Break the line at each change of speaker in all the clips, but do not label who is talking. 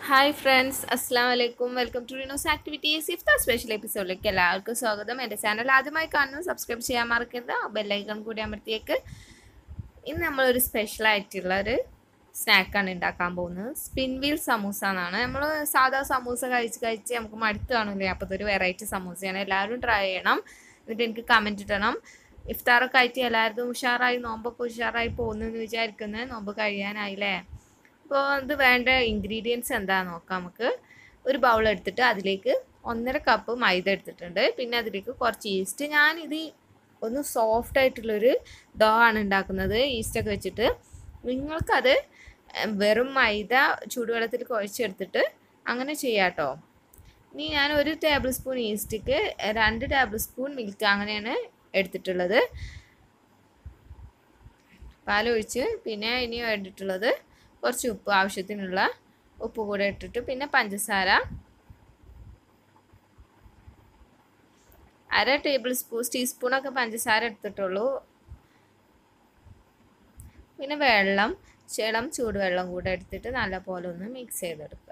hi friends അസ്സാം വലൈക്കും welcome to Rinos activities ഇഫ്ത സ്പെഷ്യൽ എപ്പിസോഡിലേക്ക് എല്ലാവർക്കും സ്വാഗതം എൻ്റെ ചാനൽ ആദ്യമായി കാണുന്നു സബ്സ്ക്രൈബ് ചെയ്യാൻ മറക്കരുത് ആ ബെല്ലൈക്കൺ കൂടി അമർത്തിയേക്ക് ഇന്ന് നമ്മളൊരു സ്പെഷ്യലായിട്ടുള്ള ഒരു സ്നാക്കാണ് ഉണ്ടാക്കാൻ പോകുന്നത് സ്പിൻ വീൽ സമൂസ എന്നാണ് നമ്മൾ സാധാ സമൂസ കഴിച്ച് കഴിച്ച് നമുക്ക് മടുത്ത് കാണില്ലേ അപ്പോൾ ഇതൊരു വെറൈറ്റി സമൂസയാണ് എല്ലാവരും ട്രൈ ചെയ്യണം എന്നിട്ട് എനിക്ക് കമൻറ്റ് ഇടണം ഇഫ്താറൊക്കെ ആയിട്ട് എല്ലാവരും ഉഷാറായി നോമ്പൊക്കെ ഉഷാറായി പോകുന്നു വിചാരിക്കുന്നത് നോമ്പ് കഴിയാനായില്ലേ അപ്പോൾ ഇത് വേണ്ട ഇൻഗ്രീഡിയൻസ് എന്താണെന്ന് നോക്കാം നമുക്ക് ഒരു ബൗൾ എടുത്തിട്ട് അതിലേക്ക് ഒന്നര കപ്പ് മൈദ എടുത്തിട്ടുണ്ട് പിന്നെ അതിലേക്ക് കുറച്ച് ഈസ്റ്റ് ഞാനിത് ഒന്ന് സോഫ്റ്റ് ആയിട്ടുള്ളൊരു ഡോ ആണ് ഉണ്ടാക്കുന്നത് ഈസ്റ്റൊക്കെ വെച്ചിട്ട് നിങ്ങൾക്കത് വെറും മൈദ ചൂടുവെള്ളത്തിൽ കുഴച്ചെടുത്തിട്ട് അങ്ങനെ ചെയ്യാം കേട്ടോ ഇനി ഞാൻ ഒരു ടേബിൾ സ്പൂൺ ഈസ്റ്റിക്ക് രണ്ട് ടേബിൾ സ്പൂൺ മിൽക്ക് അങ്ങനെയാണ് എടുത്തിട്ടുള്ളത് പാലൊഴിച്ച് പിന്നെ ഇനി എടുത്തിട്ടുള്ളത് കുറച്ച് ഉപ്പ് ആവശ്യത്തിനുള്ള ഉപ്പ് കൂടെ ഇട്ടിട്ട് പിന്നെ പഞ്ചസാര അര ടേബിൾ സ്പൂൺ ടീസ്പൂണൊക്കെ പഞ്ചസാര എടുത്തിട്ടുള്ളൂ പിന്നെ വെള്ളം ചെളം ചൂടുവെള്ളം കൂടെ എടുത്തിട്ട് നല്ലപോലെ ഒന്ന് മിക്സ് ചെയ്തെടുക്കുക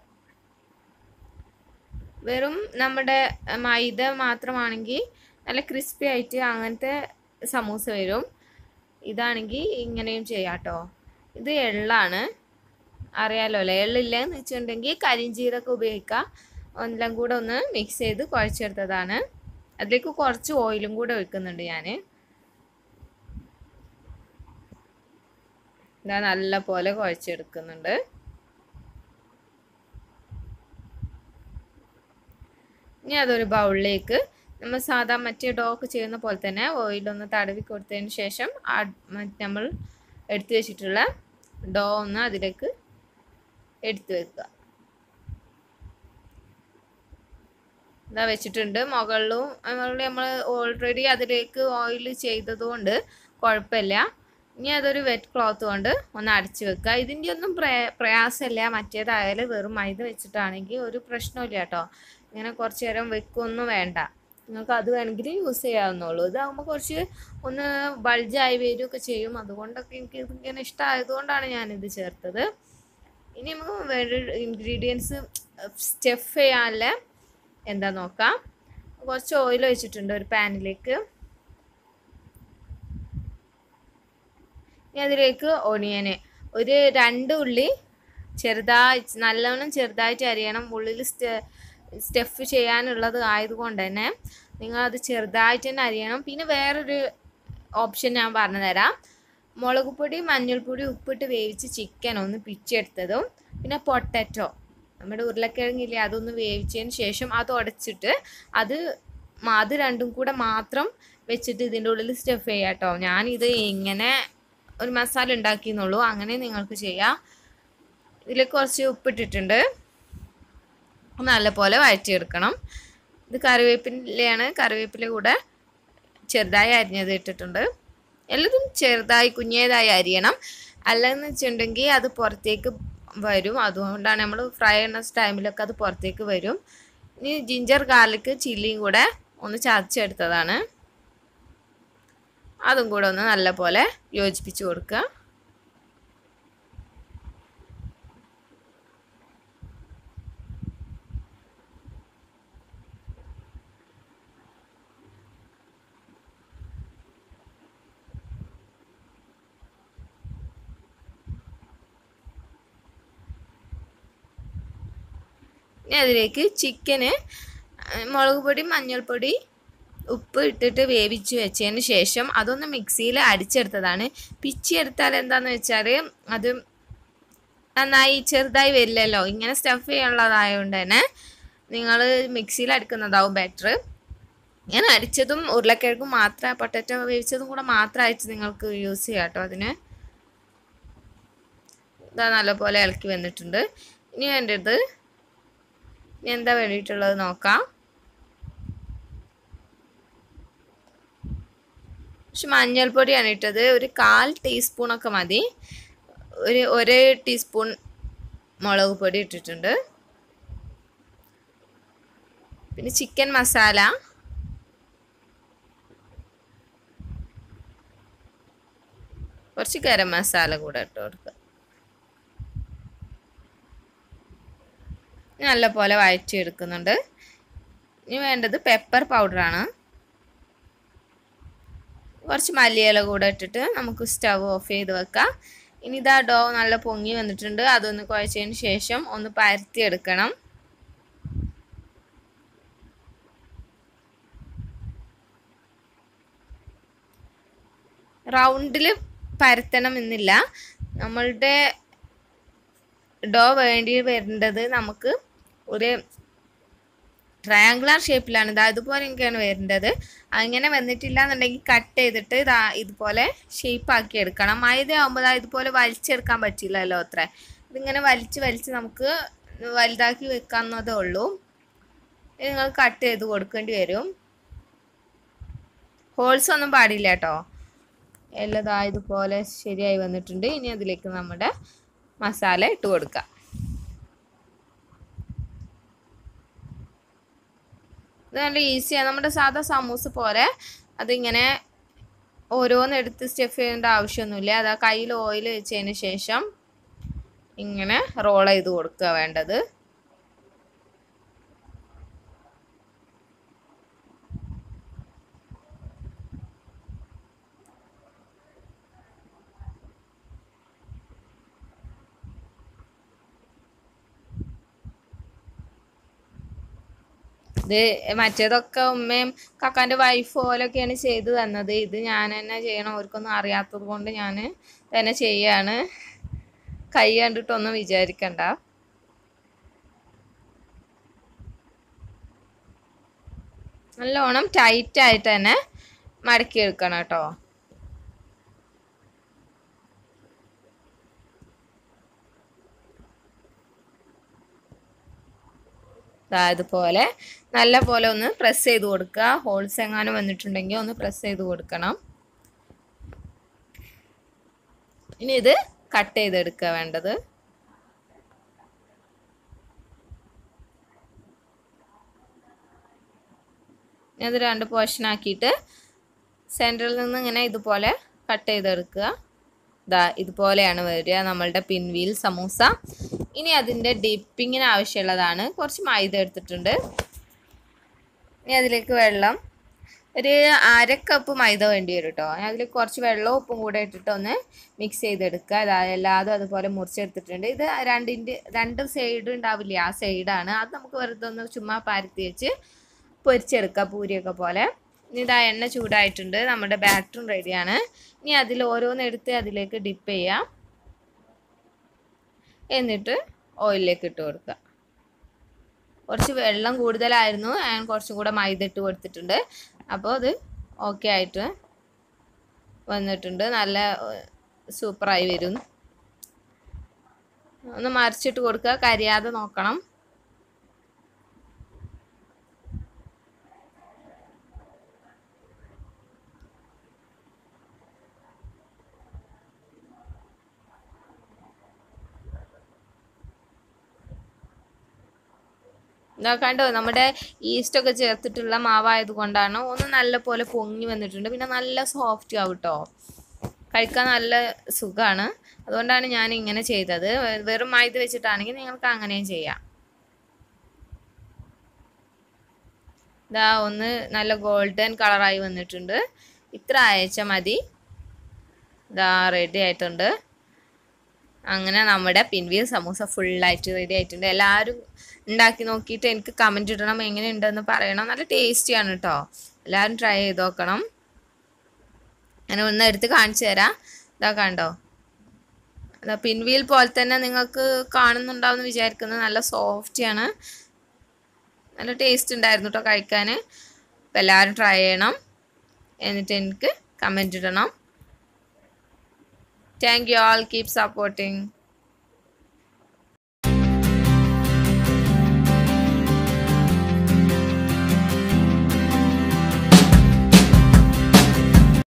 വെറും നമ്മുടെ മൈദ മാത്രമാണെങ്കിൽ നല്ല ക്രിസ്പി ആയിട്ട് അങ്ങനത്തെ സമൂസ വരും ഇതാണെങ്കിൽ ഇങ്ങനെയും ചെയ്യാം കേട്ടോ ഇത് എള്ളാണ് അറിയാലോ അല്ലേ എള്ളില്ലെന്ന് വെച്ചിട്ടുണ്ടെങ്കിൽ കരിഞ്ചീരൊക്കെ ഉപയോഗിക്കാം എല്ലാം കൂടെ ഒന്ന് മിക്സ് ചെയ്ത് കുഴച്ചെടുത്തതാണ് അതിലേക്ക് കുറച്ച് ഓയിലും കൂടെ ഒഴിക്കുന്നുണ്ട് ഞാൻ ഇതാ നല്ല പോലെ കുഴച്ചെടുക്കുന്നുണ്ട് ഇനി അതൊരു ബൗളിലേക്ക് നമ്മൾ സാധാ മറ്റേ ഡോക്ക് ചെയ്യുന്ന പോലെ തന്നെ ഓയിലൊന്ന് തടവി കൊടുത്തതിന് ശേഷം നമ്മൾ എടുത്തു വെച്ചിട്ടുള്ള ഡോ ഒന്ന് അതിലേക്ക് എടുത്തു വെക്കുക ഇതാ വെച്ചിട്ടുണ്ട് മുകളിലും മുകളിൽ നമ്മൾ ഓൾറെഡി അതിലേക്ക് ഓയിൽ ചെയ്തതുകൊണ്ട് കുഴപ്പമില്ല ഇനി അതൊരു വെറ്റ് ക്ലോത്ത് കൊണ്ട് ഒന്ന് അടച്ചു വെക്കുക ഇതിൻ്റെ ഒന്നും പ്രയാസമില്ല മറ്റേതായാലും വെറും മൈദ വെച്ചിട്ടാണെങ്കിൽ ഒരു പ്രശ്നമില്ല കേട്ടോ ഇങ്ങനെ കുറച്ച് നേരം വെക്കൊന്നും വേണ്ട നിങ്ങൾക്ക് അത് വേണമെങ്കിൽ യൂസ് ചെയ്യാവുന്നുള്ളൂ ഇതാകുമ്പോൾ കുറച്ച് ഒന്ന് ബൾജായി വരികയൊക്കെ ചെയ്യും അതുകൊണ്ടൊക്കെ എനിക്ക് ഇതിങ്ങനെ ഇഷ്ടമായതുകൊണ്ടാണ് ഞാനിത് ചേർത്തത് ഇനി നമുക്ക് വേണ്ട ഇൻഗ്രീഡിയൻസ് സ്റ്റെഫ് ചെയ്യാനുള്ള എന്താ നോക്കാം കുറച്ച് ഓയിൽ ഒഴിച്ചിട്ടുണ്ട് ഒരു പാനിലേക്ക് ഇനി അതിലേക്ക് ഒണിയന് ഒരു രണ്ട് ഉള്ളി ചെറുതായി നല്ലോണം ചെറുതായിട്ട് അരിയണം ഉള്ളിൽ സ്റ്റെഫ് ചെയ്യാനുള്ളത് ആയതുകൊണ്ട് തന്നെ നിങ്ങളത് ചെറുതായിട്ട് തന്നെ അരിയണം പിന്നെ വേറൊരു ഓപ്ഷൻ ഞാൻ പറഞ്ഞു തരാം മുളക് പൊടി മഞ്ഞൾപ്പൊടി ഉപ്പിട്ട് വേവിച്ച് ചിക്കൻ ഒന്ന് പിച്ചെടുത്തതും പിന്നെ പൊട്ടറ്റോ നമ്മുടെ ഉരുളക്കിഴങ്ങില്ലേ അതൊന്ന് വേവിച്ചതിന് ശേഷം അത് ഉടച്ചിട്ട് അത് അത് രണ്ടും കൂടെ മാത്രം വെച്ചിട്ട് ഇതിൻ്റെ ഉള്ളിൽ സ്റ്റഫ് ചെയ്യാം കേട്ടോ ഞാനിത് ഇങ്ങനെ ഒരു മസാല ഉണ്ടാക്കിയെന്നുള്ളൂ അങ്ങനെ നിങ്ങൾക്ക് ചെയ്യാം ഇതിൽ കുറച്ച് ഉപ്പിട്ടിട്ടുണ്ട് നല്ലപോലെ വഴറ്റിയെടുക്കണം ഇത് കറിവേപ്പിലയാണ് കറിവേപ്പില കൂടെ ചെറുതായി അരിഞ്ഞത് ഇട്ടിട്ടുണ്ട് എല്ലാതും ചെറുതായി കുഞ്ഞേതായി അരിയണം അല്ലെന്ന് വെച്ചിട്ടുണ്ടെങ്കിൽ അത് പുറത്തേക്ക് വരും അതുകൊണ്ടാണ് നമ്മൾ ഫ്രൈ ചെയ്യുന്ന ടൈമിലൊക്കെ അത് പുറത്തേക്ക് വരും ഇനി ജിഞ്ചർ ഗാർലിക് ചില്ലിയും കൂടെ ഒന്ന് ചതച്ചെടുത്തതാണ് അതും കൂടെ ഒന്ന് നല്ലപോലെ യോജിപ്പിച്ച് കൊടുക്കുക ഇനി അതിലേക്ക് ചിക്കന് മുളക് പൊടി മഞ്ഞൾപ്പൊടി ഉപ്പ് ഇട്ടിട്ട് വേവിച്ച് വെച്ചതിന് ശേഷം അതൊന്ന് മിക്സിയിൽ അടിച്ചെടുത്തതാണ് പിച്ചിയെടുത്താൽ എന്താണെന്ന് വെച്ചാൽ അത് നന്നായി ചെറുതായി വരില്ലല്ലോ ഇങ്ങനെ സ്റ്റഫ് ചെയ്യാനുള്ളതായതുകൊണ്ട് തന്നെ നിങ്ങൾ മിക്സിയിൽ അടിക്കുന്നതാവും ബെറ്റർ ഞാൻ അടിച്ചതും ഉരുളക്കിഴങ്ങും മാത്രം പൊട്ടറ്റോ വേവിച്ചതും കൂടെ മാത്രമായിട്ട് നിങ്ങൾക്ക് യൂസ് ചെയ്യാം കേട്ടോ അതിന് ഇതാ നല്ലപോലെ ഇളക്കി വന്നിട്ടുണ്ട് ഇനി വേണ്ടത് ഇനി എന്താ വേണ്ടിയിട്ടുള്ളത് നോക്കാം പക്ഷെ മഞ്ഞൾപ്പൊടിയാണ് ഇട്ടത് ഒരു കാൽ ടീസ്പൂണൊക്കെ മതി ഒരു ഒരു ടീസ്പൂൺ മുളക് പൊടി ഇട്ടിട്ടുണ്ട് പിന്നെ ചിക്കൻ മസാല കുറച്ച് ഗരം മസാല കൂടെ ഇട്ട് കൊടുക്കുക നല്ലപോലെ വഴറ്റിയെടുക്കുന്നുണ്ട് ഇനി വേണ്ടത് പെപ്പർ പൗഡറാണ് കുറച്ച് മല്ലിയില കൂടെ ഇട്ടിട്ട് നമുക്ക് സ്റ്റവ് ഓഫ് ചെയ്ത് വെക്കാം ഇനി ഇതാ ഡോ നല്ല പൊങ്ങി വന്നിട്ടുണ്ട് അതൊന്ന് കുഴച്ചതിന് ശേഷം ഒന്ന് പരത്തി എടുക്കണം റൗണ്ടിൽ പരത്തണം എന്നില്ല നമ്മളുടെ ഡോ വേണ്ടി വരേണ്ടത് നമുക്ക് ഒരു ട്രയാങ്കുലർ ഷേപ്പിലാണ് ഇതാ ഇതുപോലെ എനിക്കാണ് വരേണ്ടത് അങ്ങനെ വന്നിട്ടില്ല എന്നുണ്ടെങ്കിൽ കട്ട് ചെയ്തിട്ട് ഇതാ ഇതുപോലെ ഷേപ്പ് ആക്കി എടുക്കണം മൈദ ആകുമ്പോൾ ഇതാ ഇതുപോലെ വലിച്ചെടുക്കാൻ പറ്റില്ലല്ലോ അത്ര ഇതിങ്ങനെ വലിച്ച് വലിച്ച് നമുക്ക് വലുതാക്കി വെക്കാവുന്നതേ ഉള്ളൂ ഇത് നിങ്ങൾ കട്ട് ചെയ്ത് കൊടുക്കേണ്ടി വരും ഹോൾസ് ഒന്നും പാടില്ല കേട്ടോ എല്ലാം ഇതാ ഇതുപോലെ ശരിയായി വന്നിട്ടുണ്ട് ഇനി അതിലേക്ക് നമ്മുടെ മസാല ഇട്ട് കൊടുക്കാം ഇത് നല്ല ഈസിയാണ് നമ്മുടെ സാധാ സമൂസ പോലെ അതിങ്ങനെ ഓരോന്ന് എടുത്ത് സ്റ്റെഫ് ചെയ്യേണ്ട ആവശ്യമൊന്നുമില്ല അത് ആ കയ്യിൽ ഓയിൽ വെച്ചതിന് ശേഷം ഇങ്ങനെ റോൾ ചെയ്ത് കൊടുക്കുക വേണ്ടത് ഇത് മറ്റേതൊക്കെ ഉമ്മയും കക്കാൻ്റെ വൈഫ് പോലൊക്കെയാണ് ചെയ്തു തന്നത് ഇത് ഞാൻ തന്നെ ചെയ്യണം അവർക്കൊന്നും അറിയാത്തത് കൊണ്ട് ഞാൻ തന്നെ ചെയ്യാണ് കൈ കണ്ടിട്ടൊന്നും വിചാരിക്കണ്ട നല്ലോണം ടൈറ്റ് ആയിട്ട് തന്നെ മടക്കി എടുക്കണം കേട്ടോ ഇതുപോലെ നല്ല പോലെ ഒന്ന് പ്രസ് ചെയ്ത് കൊടുക്കുക ഹോൾസ് എങ്ങാനും വന്നിട്ടുണ്ടെങ്കിൽ ഒന്ന് പ്രസ് ചെയ്ത് കൊടുക്കണം ഇനി ഇത് കട്ട് ചെയ്തെടുക്കുക വേണ്ടത് ഇത് രണ്ട് പോർഷൻ ആക്കിയിട്ട് സെൻറ്ററിൽ നിന്ന് ഇങ്ങനെ ഇതുപോലെ കട്ട് ചെയ്തെടുക്കുക ഇതാ ഇതുപോലെയാണ് വരിക നമ്മളുടെ പിൻവീൽ സമൂസ ഇനി അതിൻ്റെ ഡിപ്പിങ്ങിന് ആവശ്യമുള്ളതാണ് കുറച്ച് മൈദ എടുത്തിട്ടുണ്ട് ഇനി അതിലേക്ക് വെള്ളം ഒരു അര കപ്പ് മൈദ വേണ്ടി വരും കേട്ടോ അതിൽ കുറച്ച് വെള്ളവും ഉപ്പും കൂടെ ഇട്ടിട്ട് ഒന്ന് മിക്സ് ചെയ്തെടുക്കുക അതായത് എല്ലാതും അതുപോലെ മുറിച്ചെടുത്തിട്ടുണ്ട് ഇത് രണ്ടിൻ്റെ രണ്ട് സൈഡ് ഉണ്ടാവില്ലേ ആ സൈഡാണ് അത് നമുക്ക് വെറുതെ ഒന്ന് ചുമ്മാ പരത്തി വെച്ച് പൊരിച്ചെടുക്കുക പൂരിയൊക്കെ പോലെ ഇനി ഇതാ എണ്ണ ചൂടായിട്ടുണ്ട് നമ്മുടെ ബാറ്ററും റെഡിയാണ് ഇനി അതിൽ ഓരോന്ന് എടുത്ത് അതിലേക്ക് ഡിപ്പ് ചെയ്യാം എന്നിട്ട് ഓയിലിലേക്ക് ഇട്ട് കൊടുക്കുക കുറച്ച് വെള്ളം കൂടുതലായിരുന്നു ഞാൻ കുറച്ചും കൂടെ മൈദ ഇട്ട് കൊടുത്തിട്ടുണ്ട് അപ്പോൾ അത് ഓക്കെ ആയിട്ട് വന്നിട്ടുണ്ട് നല്ല സൂപ്പറായി വരും ഒന്ന് മറിച്ചിട്ട് കൊടുക്കുക കരിയാതെ നോക്കണം ഇതാ കണ്ടോ നമ്മുടെ ഈസ്റ്റൊക്കെ ചേർത്തിട്ടുള്ള മാവായത് കൊണ്ടാണ് ഒന്ന് നല്ല പോലെ പൊങ്ങി വന്നിട്ടുണ്ട് പിന്നെ നല്ല സോഫ്റ്റ് ആവും കേട്ടോ കഴിക്കാൻ നല്ല സുഖമാണ് അതുകൊണ്ടാണ് ഞാൻ ഇങ്ങനെ ചെയ്തത് വെറും മൈദ വെച്ചിട്ടാണെങ്കിൽ നിങ്ങൾക്ക് അങ്ങനെയും ചെയ്യാം ഇതാ ഒന്ന് നല്ല ഗോൾഡൻ കളറായി വന്നിട്ടുണ്ട് ഇത്ര അയച്ച മതി ഇതാ റെഡി ആയിട്ടുണ്ട് അങ്ങനെ നമ്മുടെ പിൻവീൽ സമൂസ ഫുള്ളായിട്ട് റെഡി ആയിട്ടുണ്ട് എല്ലാവരും ഉണ്ടാക്കി നോക്കിയിട്ട് എനിക്ക് കമൻറ്റ് ഇടണം എങ്ങനെയുണ്ടെന്ന് പറയണം നല്ല ടേസ്റ്റിയാണ് കേട്ടോ എല്ലാവരും ട്രൈ ചെയ്ത് നോക്കണം ഞാൻ ഒന്ന് എടുത്ത് കാണിച്ചു തരാം ഇതാ കണ്ടോ അതാ പിൻവീൽ പോലെ തന്നെ നിങ്ങൾക്ക് കാണുന്നുണ്ടാവും എന്ന് വിചാരിക്കുന്നത് നല്ല സോഫ്റ്റിയാണ് നല്ല ടേസ്റ്റ് ഉണ്ടായിരുന്നു കേട്ടോ കഴിക്കാൻ അപ്പോൾ എല്ലാവരും ട്രൈ ചെയ്യണം എന്നിട്ട് എനിക്ക് കമൻറ്റ് ഇടണം thank you all keep supporting